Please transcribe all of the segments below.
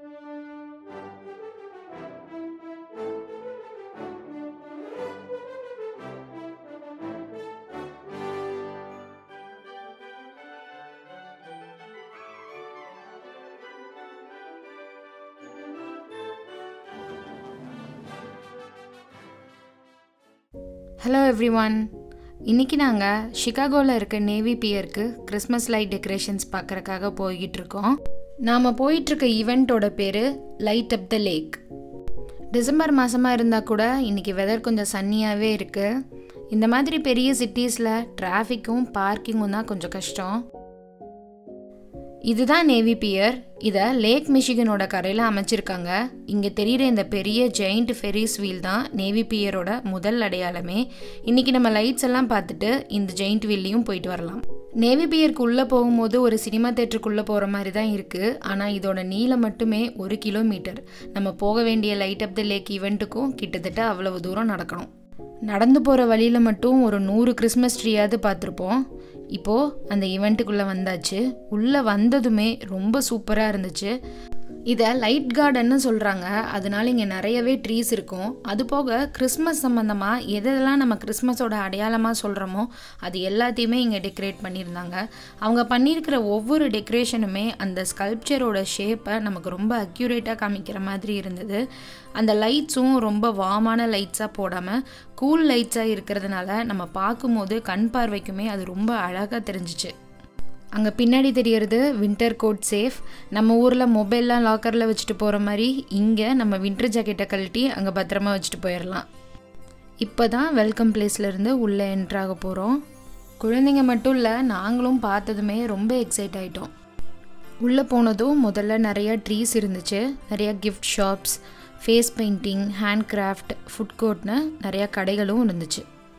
Hello every one இன்றைக்கி நாங்கள் சிகாகோவில் இருக்க நேவி பியருக்கு கிறிஸ்மஸ் லைட் டெக்கரேஷன்ஸ் பார்க்குறக்காக போய்கிட்டு இருக்கோம் நாம் போயிட்டுருக்க ஈவெண்ட்டோட பேர் light up the lake December மாதமாக இருந்தால் கூட இன்றைக்கி வெதர் கொஞ்சம் சன்னியாகவே இருக்குது இந்த மாதிரி பெரிய சிட்டிஸில் டிராஃபிக்கும் பார்க்கிங்கும் தான் கொஞ்சம் கஷ்டம் இதுதான் நேவி பியர் இதை லேக் மிஷிகனோட கரையில் அமைச்சிருக்காங்க இங்கே தெரிகிற இந்த பெரிய ஜெயிண்ட் ஃபெரிஸ் வீல் தான் நேவி பியரோட முதல் அடையாளமே இன்றைக்கி நம்ம லைட்ஸ் எல்லாம் பார்த்துட்டு இந்த ஜெயிண்ட் வீல்லையும் போயிட்டு வரலாம் நேவி பியருக்கு உள்ளே போகும்போது ஒரு சினிமா தேட்டருக்குள்ளே போகிற மாதிரி தான் இருக்குது ஆனால் இதோட நீளம் மட்டுமே ஒரு கிலோமீட்டர் நம்ம போக வேண்டிய லைட் அப் த லேக் ஈவெண்ட்டுக்கும் கிட்டத்தட்ட அவ்வளவு தூரம் நடக்கணும் நடந்து போகிற வழியில் மட்டும் ஒரு நூறு கிறிஸ்மஸ் ட்ரீயாவது பார்த்துருப்போம் இப்போது அந்த ஈவெண்ட்டுக்குள்ளே வந்தாச்சு உள்ளே வந்ததுமே ரொம்ப சூப்பராக இருந்துச்சு இதை லைட் கார்டன்னு சொல்கிறாங்க அதனால இங்கே நிறையவே ட்ரீஸ் இருக்கும் அது போக கிறிஸ்மஸ் சம்மந்தமாக எதெல்லாம் நம்ம கிறிஸ்மஸோட அடையாளமாக சொல்கிறோமோ அது எல்லாத்தையுமே இங்கே டெக்கரேட் பண்ணியிருந்தாங்க அவங்க பண்ணியிருக்கிற ஒவ்வொரு டெக்கரேஷனுமே அந்த ஸ்கல்ப்சரோட ஷேப்பை நமக்கு ரொம்ப அக்யூரேட்டாக காமிக்கிற மாதிரி இருந்தது அந்த லைட்ஸும் ரொம்ப வாமான லைட்ஸாக போடாமல் கூல் லைட்ஸாக இருக்கிறதுனால நம்ம பார்க்கும்போது கண் பார்வைக்குமே அது ரொம்ப அழகாக தெரிஞ்சிச்சு அங்கே பின்னாடி தெரியறது வின்டர் கோட் சேஃப் நம்ம ஊரில் மொபைல்லாம் லாக்கரில் வச்சுட்டு போகிற மாதிரி இங்கே நம்ம வின்டர் ஜாக்கெட்டை கழட்டி அங்கே பத்திரமா வச்சுட்டு போயிடலாம் இப்போ தான் வெல்கம் பிளேஸ்லேருந்து உள்ளே என்ட்ராக போகிறோம் குழந்தைங்க மட்டும் இல்லை நாங்களும் பார்த்ததுமே ரொம்ப எக்ஸைட் ஆகிட்டோம் உள்ளே போனதும் முதல்ல நிறையா ட்ரீஸ் இருந்துச்சு நிறையா gift shops face painting hand craft food கோர்ட்னு நிறையா கடைகளும் இருந்துச்சு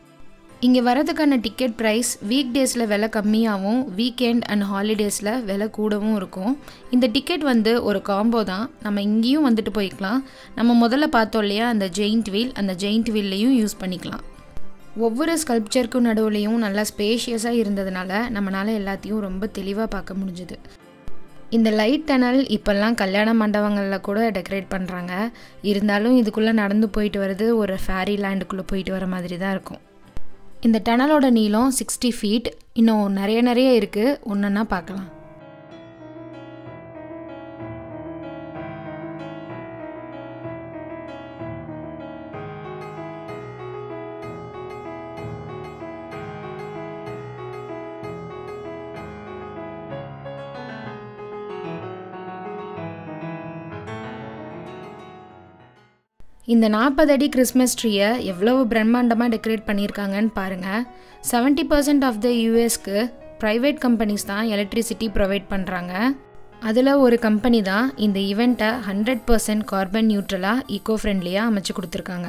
இங்கே வரதுக்கான டிக்கெட் ப்ரைஸ் வீக் டேஸில் விலை கம்மியாகவும் வீக்கெண்ட் அண்ட் ஹாலிடேஸில் விலை கூடவும் இருக்கும் இந்த டிக்கெட் வந்து ஒரு காம்போ தான் நம்ம இங்கேயும் வந்துட்டு போய்க்கலாம் நம்ம முதல்ல பார்த்தோம் இல்லையா அந்த ஜெயிண்ட் வீல் அந்த ஜெயிண்ட் வீல்லையும் யூஸ் பண்ணிக்கலாம் ஒவ்வொரு ஸ்கல்ப்சருக்கும் நடுவுலையும் நல்லா ஸ்பேஷியஸாக இருந்ததுனால நம்மளால் எல்லாத்தையும் ரொம்ப தெளிவாக பார்க்க முடிஞ்சுது இந்த லைட் டனல் இப்போல்லாம் கல்யாண மண்டபங்களில் கூட டெக்கரேட் பண்ணுறாங்க இருந்தாலும் இதுக்குள்ளே நடந்து போயிட்டு வர்றது ஒரு ஃபேரி லேண்டுக்குள்ளே போயிட்டு வர மாதிரி தான் இருக்கும் இந்த டனலோட நீளம் சிக்ஸ்டி ஃபீட் இன்னும் நிறைய நிறைய இருக்குது ஒன்றுன்னா பார்க்கலாம் இந்த நாற்பது அடி கிறிஸ்மஸ் ட்ரீயை எவ்வளவு பிரம்மாண்டமாக டெக்கரேட் பண்ணியிருக்காங்கன்னு பாருங்கள் செவன்ட்டி பர்சன்ட் ஆஃப் த யூஎஸ்க்கு ப்ரைவேட் கம்பெனிஸ் தான் எலக்ட்ரிசிட்டி ப்ரொவைட் பண்ணுறாங்க அதில் ஒரு கம்பெனி தான் இந்த ஈவெண்ட்டை ஹண்ட்ரட் பர்சன்ட் கார்பன் நியூட்ரலாக ஈகோ ஃப்ரெண்ட்லியாக அமைச்சு கொடுத்துருக்காங்க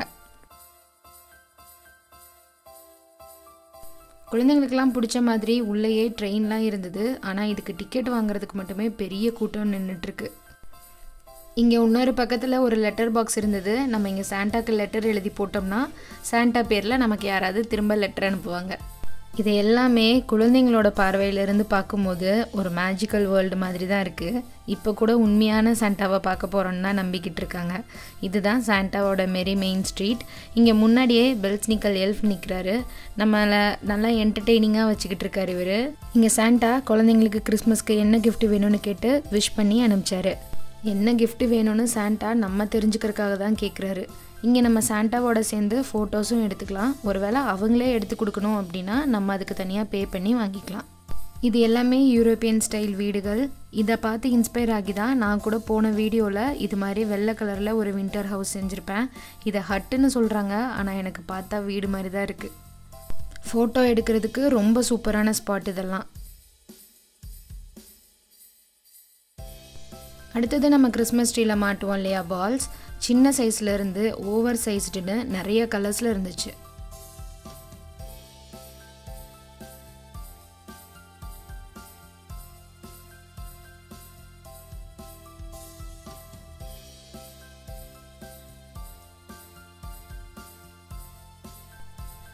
குழந்தைங்களுக்கெல்லாம் பிடிச்ச மாதிரி உள்ளேயே ட்ரெயின்லாம் இருந்தது ஆனால் இதுக்கு டிக்கெட் வாங்குறதுக்கு மட்டுமே பெரிய கூட்டம் நின்றுட்டுருக்கு இங்கே இன்னொரு பக்கத்தில் ஒரு லெட்டர் பாக்ஸ் இருந்தது நம்ம இங்கே சாண்டாக்கு லெட்டர் எழுதி போட்டோம்னா சாண்டா பேரில் நமக்கு யாராவது திரும்ப லெட்டர் அனுப்புவாங்க இது எல்லாமே குழந்தைங்களோட பார்வையிலிருந்து பார்க்கும்போது ஒரு மேஜிக்கல் வேர்ல்டு மாதிரி தான் இருக்குது இப்போ கூட உண்மையான சாண்டாவை பார்க்க போகிறோன்னு தான் நம்பிக்கிட்டு இருக்காங்க இதுதான் சாண்டாவோட மெரி மெயின் ஸ்ட்ரீட் இங்கே முன்னாடியே பெல்ஸ்னிக்கல் எல்ஃப் நிற்கிறாரு நம்மளை நல்லா என்டர்டெய்னிங்காக வச்சுக்கிட்டு இருக்காரு இவர் இங்கே சாண்டா குழந்தைங்களுக்கு கிறிஸ்மஸ்க்கு என்ன கிஃப்ட் வேணும்னு கேட்டு விஷ் பண்ணி அனுப்பிச்சாரு என்ன கிஃப்ட் வேணும்னு சாண்டா நம்ம தெரிஞ்சுக்கிறதுக்காக தான் கேட்குறாரு இங்கே நம்ம சாண்டாவோட சேர்ந்து ஃபோட்டோஸும் எடுத்துக்கலாம் ஒருவேளை அவங்களே எடுத்து கொடுக்கணும் அப்படின்னா நம்ம அதுக்கு தனியாக பே பண்ணி வாங்கிக்கலாம் இது எல்லாமே யூரோப்பியன் ஸ்டைல் வீடுகள் இதை பார்த்து இன்ஸ்பயர் ஆகி தான் நான் கூட போன வீடியோவில் இது மாதிரி வெள்ளை கலரில் ஒரு வின்டர் ஹவுஸ் செஞ்சுருப்பேன் இதை ஹட்டுன்னு சொல்கிறாங்க ஆனால் எனக்கு பார்த்தா வீடு மாதிரி தான் இருக்குது ஃபோட்டோ எடுக்கிறதுக்கு ரொம்ப சூப்பரான ஸ்பாட் இதெல்லாம் அடுத்தது நம்ம கிறிஸ்மஸ் ட்ரீயில் மாட்டுவோம் இல்லையா பால்ஸ் சின்ன சைஸில் இருந்து ஓவர் சைஸ்டுன்னு நிறைய கலர்ஸில் இருந்துச்சு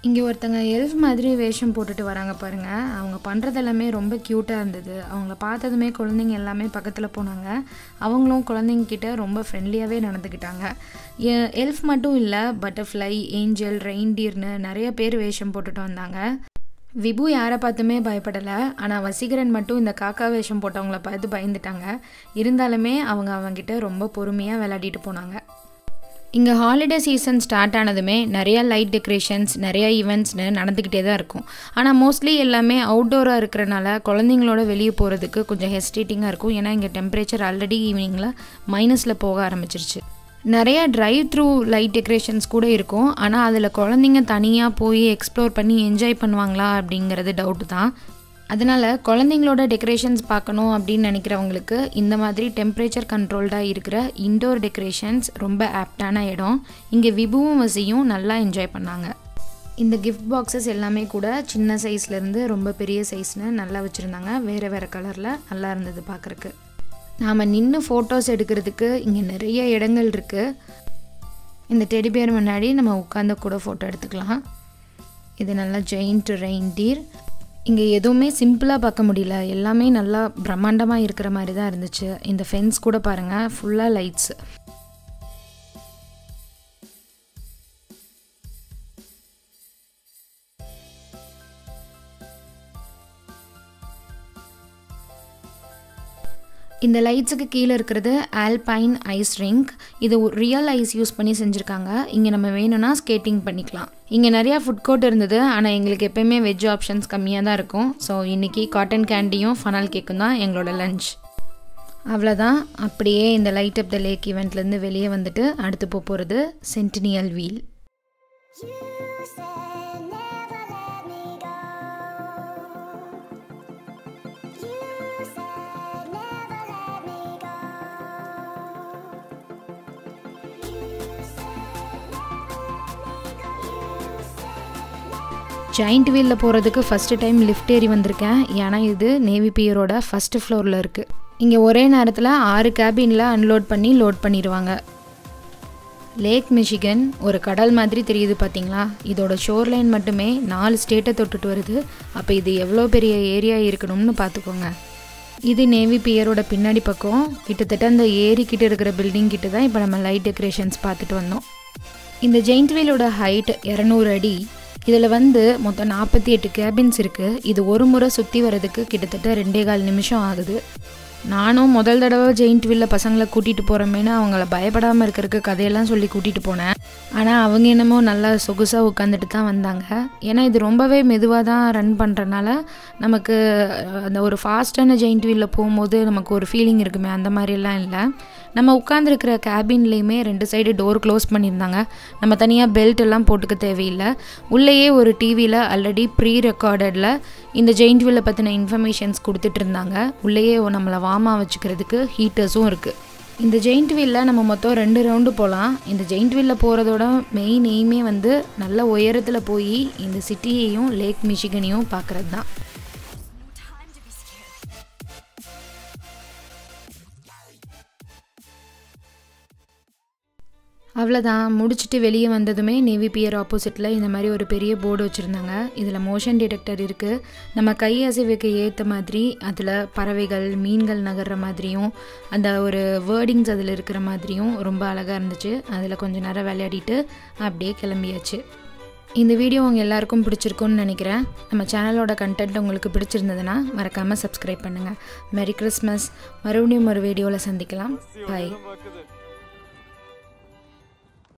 இங்கே ஒருத்தங்க எல்ஃப் மாதிரி வேஷம் போட்டுட்டு வராங்க பாருங்கள் அவங்க பண்ணுறது எல்லாமே ரொம்ப க்யூட்டாக இருந்தது அவங்கள பார்த்ததுமே குழந்தைங்க எல்லாமே பக்கத்தில் போனாங்க அவங்களும் குழந்தைங்க கிட்ட ரொம்ப ஃப்ரெண்ட்லியாகவே நடந்துக்கிட்டாங்க எல்ஃப் மட்டும் இல்லை பட்டர்ஃப்ளை ஏஞ்சல் ரெயின்டியர்னு நிறைய பேர் வேஷம் போட்டுட்டு வந்தாங்க விபு யாரை பார்த்துமே பயப்படலை ஆனால் வசீகரன் மட்டும் இந்த காக்கா வேஷம் போட்டவங்கள பார்த்து பயந்துட்டாங்க இருந்தாலுமே அவங்க அவங்கிட்ட ரொம்ப பொறுமையாக விளையாடிட்டு போனாங்க இங்கே ஹாலிடே சீசன் ஸ்டார்ட் ஆனதுமே நிறைய லைட் டெக்கரேஷன்ஸ் நிறைய ஈவெண்ட்ஸ்னு நடந்துக்கிட்டே தான் இருக்கும் ஆனால் மோஸ்ட்லி எல்லாமே அவுட்டோராக இருக்கிறனால குழந்தைங்களோட வெளியே போகிறதுக்கு கொஞ்சம் ஹெஸ்டேட்டிங்காக இருக்கும் ஏன்னா இங்கே டெம்பரேச்சர் ஆல்ரெடி ஈவினிங்கில் மைனஸில் போக ஆரம்பிச்சிருச்சு நிறைய ட்ரைவ் த்ரூ லைட் டெக்கரேஷன்ஸ் கூட இருக்கும் ஆனால் அதில் குழந்தைங்க தனியாக போய் எக்ஸ்ப்ளோர் பண்ணி என்ஜாய் பண்ணுவாங்களா அப்படிங்கிறது டவுட்டு தான் அதனால் குழந்தைங்களோட டெக்கரேஷன்ஸ் பார்க்கணும் அப்படின்னு நினைக்கிறவங்களுக்கு இந்த மாதிரி டெம்பரேச்சர் கண்ட்ரோல்டாக இருக்கிற இன்டோர் டெக்கரேஷன்ஸ் ரொம்ப ஆப்டான இடம் இங்கே விபுவும் வசியும் நல்லா என்ஜாய் பண்ணாங்க இந்த கிஃப்ட் பாக்ஸஸ் எல்லாமே கூட சின்ன சைஸ்லேருந்து ரொம்ப பெரிய சைஸ்னு நல்லா வச்சுருந்தாங்க வேறு வேறு கலரில் நல்லா இருந்தது பார்க்குறக்கு நாம் நின்று ஃபோட்டோஸ் எடுக்கிறதுக்கு இங்கே நிறைய இடங்கள் இருக்குது இந்த டெடிபியர் முன்னாடி நம்ம உட்காந்து கூட ஃபோட்டோ எடுத்துக்கலாம் இது நல்லா ஜெயிண்ட் ரெயின்டீர் இங்கே எதுவுமே சிம்பிளாக பார்க்க முடியல எல்லாமே நல்லா பிரம்மாண்டமாக இருக்கிற மாதிரி தான் இருந்துச்சு இந்த ஃபென்ஸ் கூட பாருங்கள் ஃபுல்லாக லைட்ஸ் இந்த லைட்ஸுக்கு கீழே இருக்கிறது ஆல்பைன் ஐஸ் ரிங்க் இது ரியல் ஐஸ் யூஸ் பண்ணி செஞ்சுருக்காங்க இங்கே நம்ம வேணும்னா ஸ்கேட்டிங் பண்ணிக்கலாம் இங்கே நிறையா ஃபுட் கோர்ட் இருந்தது ஆனால் எங்களுக்கு எப்போயுமே வெஜ் ஆப்ஷன்ஸ் கம்மியாக தான் இருக்கும் ஸோ இன்றைக்கி காட்டன் கேண்டியும் ஃபனல் கேக்கும் தான் எங்களோட லஞ்ச் அவ்வளோதான் அப்படியே இந்த லைட் அப் த லேக் ஈவெண்ட்லேருந்து வெளியே வந்துட்டு அடுத்து போக போகிறது Centennial wheel You said never let me go. You said never let me go. You said never let me go. You said giant வீலில் போகிறதுக்கு ஃபஸ்ட்டு டைம் லிஃப்ட் ஏறி வந்திருக்கேன் ஏன்னா இது நேவி பியரோட ஃபஸ்ட்டு ஃப்ளோரில் இருக்குது இங்கே ஒரே நேரத்தில் ஆறு கேபினில் அன்லோட் பண்ணி லோட் பண்ணிடுவாங்க லேக் மிஷிகன் ஒரு கடல் மாதிரி தெரியுது பார்த்தீங்களா இதோட ஷோர்லைன் மட்டுமே நாலு ஸ்டேட்டை தொட்டுட்டு வருது அப்போ இது எவ்வளோ பெரிய ஏரியா இருக்கணும்னு பார்த்துக்கோங்க இது நேவி பியரோட பின்னாடி பக்கம் கிட்டத்தட்ட அந்த ஏரி கிட்ட இருக்கிற பில்டிங் கிட்ட தான் இப்போ நம்ம லைட் டெக்கரேஷன்ஸ் பார்த்துட்டு வந்தோம் இந்த ஜெயிண்ட் வீலோட ஹைட் இரநூறு அடி இதில் வந்து மொத்தம் நாற்பத்தி எட்டு கேபின்ஸ் இருக்குது இது ஒரு முறை சுற்றி வர்றதுக்கு கிட்டத்தட்ட ரெண்டே கால் நிமிஷம் ஆகுது நானும் முதல் தடவை ஜெயிண்ட் வீல்ல பசங்களை கூட்டிகிட்டு போகிறோமேனு அவங்கள பயப்படாமல் இருக்கிறதுக்கு கதையெல்லாம் சொல்லி கூட்டிகிட்டு போனேன் ஆனால் அவங்க என்னமோ நல்லா சொகுசாக உட்காந்துட்டு தான் வந்தாங்க ஏன்னா இது ரொம்பவே மெதுவாக தான் ரன் பண்ணுறனால நமக்கு அஹ், அந்த ஒரு ஃபாஸ்ட்டான ஜெயிண்ட் வீல்ல போகும்போது நமக்கு ஒரு ஃபீலிங் இருக்குமே அந்த மாதிரிலாம் இல்லை நம்ம உட்காந்துருக்கிற கேபின்லேயுமே ரெண்டு சைடு டோர் க்ளோஸ் பண்ணியிருந்தாங்க நம்ம தனியாக பெல்ட் எல்லாம் போட்டுக்க தேவையில்லை உள்ளேயே ஒரு டிவியில் ஆல்ரெடி ப்ரீ ரெக்கார்டடில் இந்த ஜெயிண்ட் வீலை பற்றின இன்ஃபர்மேஷன்ஸ் கொடுத்துட்டு இருந்தாங்க உள்ளேயே நம்மளை வார்மாக வச்சுக்கிறதுக்கு ஹீட்டர்ஸும் இருக்குது இந்த ஜெயிண்ட் வீலில் நம்ம மொத்தம் ரெண்டு ரவுண்டு போகலாம் இந்த ஜெயிண்ட் வீலில் போகிறதோட மெயின் எய்மே வந்து நல்ல உயரத்தில் போய் இந்த சிட்டியையும் லேக் மிஷிகனையும் பார்க்குறது தான் அவ்வளோதான் முடிச்சுட்டு வெளியே வந்ததுமே நேவி பியர் ஆப்போசிட்டில் இந்த மாதிரி ஒரு பெரிய போர்டு வச்சுருந்தாங்க இதில் மோஷன் டிடெக்டர் இருக்குது நம்ம கை அசைவுக்கு ஏற்ற மாதிரி அதில் பறவைகள் மீன்கள் நகர்ற மாதிரியும் அந்த ஒரு வேர்டிங்ஸ் அதில் இருக்கிற மாதிரியும் ரொம்ப அழகாக இருந்துச்சு அதில் கொஞ்சம் நேரம் விளையாடிட்டு அப்படியே கிளம்பியாச்சு இந்த வீடியோ உங்கள் எல்லாருக்கும் பிடிச்சிருக்கும்னு நினைக்கிறேன் நம்ம சேனலோட கண்டென்ட் உங்களுக்கு பிடிச்சிருந்ததுன்னா மறக்காமல் சப்ஸ்கிரைப் பண்ணுங்கள் மெரி கிறிஸ்மஸ் மறுபடியும் ஒரு வீடியோவில் சந்திக்கலாம் பாய் இருக்குது